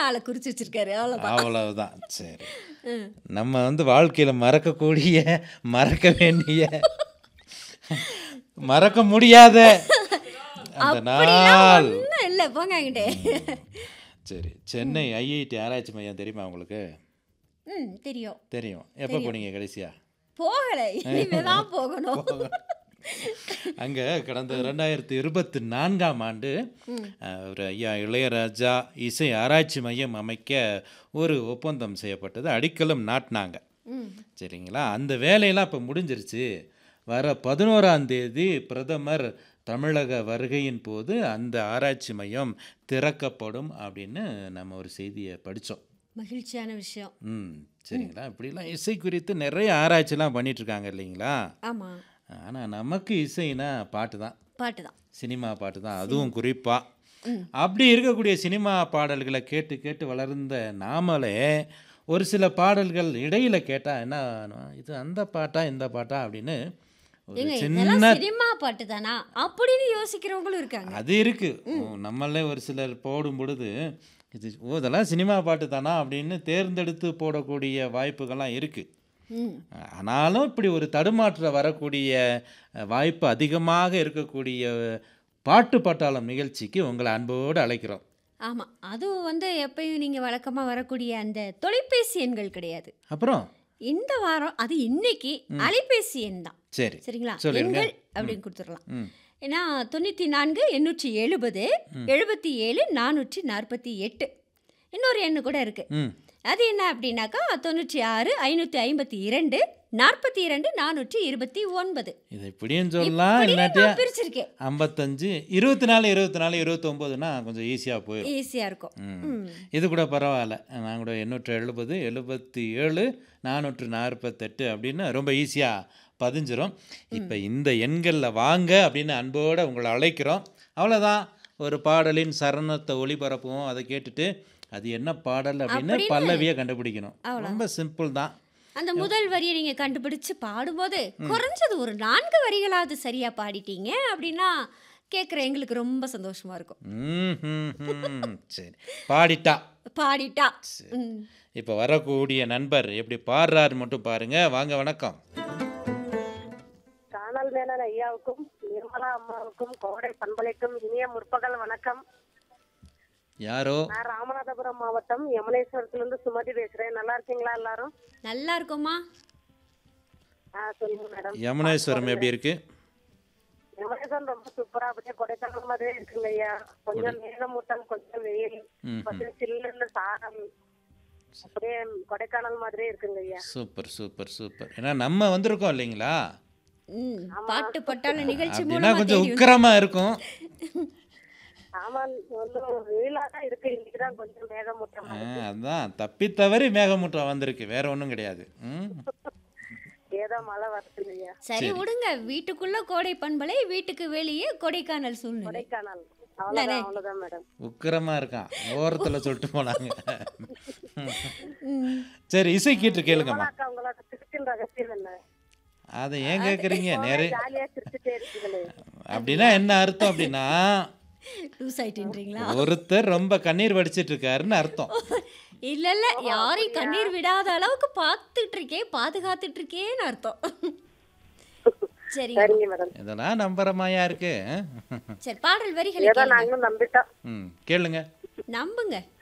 ஆளை குறிச்சு வச்சிருக்காரு அவ்வளோதான் அவ்வளவுதான் சரி நம்ம வந்து வாழ்க்கையில மறக்கக்கூடிய மறக்க வேண்டிய மறக்க முடியாத அந்த நாள் ஒன்றும் இல்லை போங்க அங்கிட்டே சரி சென்னை ஐஐடி ஆராய்ச்சி மையம் தெரியுமா உங்களுக்கு ம் தெரியும் தெரியும் எப்போ போனீங்க கடைசியா போகலை இனிமே தான் போகணும் அங்கே கடந்த ரெண்டாயிரத்தி இருபத்தி நான்காம் ஆண்டு அஹ், ஒரு ஐயா இளையராஜா இசை ஆராய்ச்சி மையம் அமைக்க ஒரு ஒப்பந்தம் செய்யப்பட்டது அடிக்கலம் நாட்டினாங்க ம் சரிங்களா அந்த வேலையெல்லாம் இப்போ முடிஞ்சிருச்சு வர பதினோராம் தேதி பிரதமர் தமிழக வருகையின் போது அந்த ஆராய்ச்சி மையம் திறக்கப்படும் அப்படின்னு நம்ம ஒரு செய்தியை படித்தோம் மகிழ்ச்சியான விஷயம் ம் சரிங்களா இப்படிலாம் இசை குறித்து நிறைய ஆராய்ச்சிலாம் பண்ணிட்டு இருக்காங்க இல்லைங்களா ஆமாம் ஆனால் நமக்கு இசைனா பாட்டு தான் பாட்டு தான் சினிமா பாட்டு தான் அதுவும் குறிப்பாக அப்படி இருக்கக்கூடிய சினிமா பாடல்களை கேட்டு கேட்டு வளர்ந்த நாமளே ஒரு சில பாடல்கள் இடையில கேட்டால் என்ன ஆகும்? இது அந்த பாட்டா இந்த பாட்டா அப்படின்னு ஒரு ஏங்க சின்ன இதெல்லாம் சினிமா பாட்டு தானா அப்படின்னு யோசிக்கிறவங்களும் இருக்காங்க அது இருக்கு ஓ, நம்மளே ஒரு சிலர் போடும் பொழுது இது ஓ இதெல்லாம் சினிமா பாட்டு தானா அப்படின்னு தேர்ந்தெடுத்து போடக்கூடிய வாய்ப்புகள்லாம் இருக்கு ம் ஆனாலும் இப்படி ஒரு தடுமாற்றம் வரக்கூடிய அஹ், வாய்ப்பு அதிகமாக இருக்கக்கூடிய பாட்டு பட்டாளம் நிகழ்ச்சிக்கு உங்களை அன்போடு அழைக்கிறோம் ஆமாம் அதுவும் வந்து எப்பயும் நீங்கள் வழக்கமாக வரக்கூடிய அந்த தொலைபேசி எண்கள் கிடையாது அப்புறம் இந்த வாரம் அது இன்னைக்கு அலைபேசி எண் தான் சரி சரிங்களா சொல்லிடுங்க. எண்கள் அப்படின்னு கொடுத்துடலாம் ம் ஏன்னா தொண்ணூற்றி நான்கு எண்ணூற்றி எழுபது எழுபத்தி ஏழு நானூற்றி நாற்பத்தி எட்டு இன்னொரு எண்ணு கூட இருக்கு ம் அது என்ன அப்படின்னாக்கா தொண்ணூற்றி ஆறு ஐநூற்றி ஐம்பத்தி இரண்டு நாற்பத்தி இரண்டு நானூற்றி இருபத்தி ஒன்பது இதை இப்படியும் சொல்லலாம் இப்படி இல்லாட்டியா நான் பிரிச்சிருக்கேன் ஐம்பத்தஞ்சு இருபத்தி நாலு இருபத்தி நாலு இருபத்தொம்போதுனா கொஞ்சம் ஈஸியாக போயிடும் ஈஸியாக இருக்கும் ம். இது கூட பரவாயில்ல நான் கூட எண்ணூற்று எழுபது எழுபத்தி ஏழு நானூற்று நாற்பத்தெட்டு அப்படின்னு ரொம்ப ஈஸியாக பதிஞ்சிரும் இப்போ இந்த எண்களில் வாங்க அப்படின்னு அன்போடு உங்களை அழைக்கிறோம் அவ்வளோதான் ஒரு பாடலின் சரணத்தை ஒளிபரப்புவோம் அதை கேட்டுட்டு அது என்ன பாடல் அப்படின்னு அப்படின்னு பல்லவியை கண்டுபிடிக்கணும் ரொம்ப சிம்பிள் தான் அந்த முதல் வரியை நீங்கள் கண்டுபிடிச்சு பாடும்போது குறைஞ்சது ஒரு நான்கு வரிகளாவது சரியாக பாடிட்டீங்க அப்படின்னா கேட்குற எங்களுக்கு ரொம்ப சந்தோஷமா இருக்கும் ம், ம், ம். சரி பாடிட்டா பாடிட்டா ம். இப்போ வரக்கூடிய நண்பர் எப்படி பாடுறாரு மட்டும் பாருங்க வாங்க வணக்கம் காணல் மேனன் ஐயாவுக்கும் நிர்மலா அம்மாவுக்கும் கோடை பண்பலைக்கும் இனிய முற்பகல் வணக்கம் யாரோ நான் ராமநாதபுரம் மாவட்டம் யமுனேஸ்வரத்திலிருந்து சுமதி பேசுறேன் நல்லா இருக்கீங்களா எல்லாரும் நல்லா இருக்குமா ஆ சொல்லுங்க மேடம் யமுனேஸ்வரம் எப்படி இருக்கு யமுனேஸ்வரம் ரொம்ப சூப்பரா அப்படியே கொடைக்கானல் மாதிரியே இருக்குங்க ஐயா கொஞ்சம் மேகமூட்டம் கொஞ்சம் வெயில் ம், கொஞ்சம் சில்லுன்னு சாரம் அப்படியே கொடைக்கானல் மாதிரியே இருக்குங்க ஐயா சூப்பர் சூப்பர் சூப்பர் ஏன்னா நம்ம வந்திருக்கோம் இல்லைங்களா ம் பாட்டு பட்டாள நிகழ்ச்சி அப்படின்னா மூலமா கொஞ்சம் தேடி உக்கிரமா இருக்கும் ஆமா வந்து வெயிலா தான் இருக்கு இன்னைக்குதான் கொஞ்சம் மேகமூட்டம் ஆ, அதான் தப்பி தவறி மேகமூட்டம் வந்திருக்கு வேற ஒன்றும் கிடையாது ம் ஏதோ மழை வருதுங்க ஐயா சரி விடுங்க வீட்டுக்குள்ள கோடை பண்பலை வீட்டுக்கு வெளியே கொடைக்கானல் சூழ்நிலை கொடைக்கானல் அவ்வளவுதான் அவ்வளவுதான் மேடம் உக்கிரமா இருக்கான் ஓரத்தில் சொல்லிட்டு போனாங்க ம். சரி இசை கீட்டு கேளுங்கம்மா அக்கா உங்களோட சிரிப்பின் ரகசியம் என்ன அதை ஏன் கேட்குறீங்க நிறைய ஜாலியா சிரிச்சுட்டே இருக்கீங்களே அப்படின்னா என்ன அர்த்தம் அப்படின்னா லூஸ் ஆயிட்டுன்றீங்களா ஒருத்தர் ரொம்ப கண்ணீர் வடிச்சிட்டு இருக்காருன்னு அர்த்தம் இல்ல இல்ல யாரையும் கண்ணீர் விடாத அளவுக்கு பார்த்துட்டு இருக்கேன் பாதுகாத்துட்டு இருக்கேன்னு அர்த்தம் சரிங்க சரிங்க மேடம் இதெல்லாம் நம்புறமாயா இருக்கு சரி பாடல் வரிகளை ஏதோ கேளுங்க நாங்களும் நம்பிட்டோம் ம் கேளுங்க நம்புங்க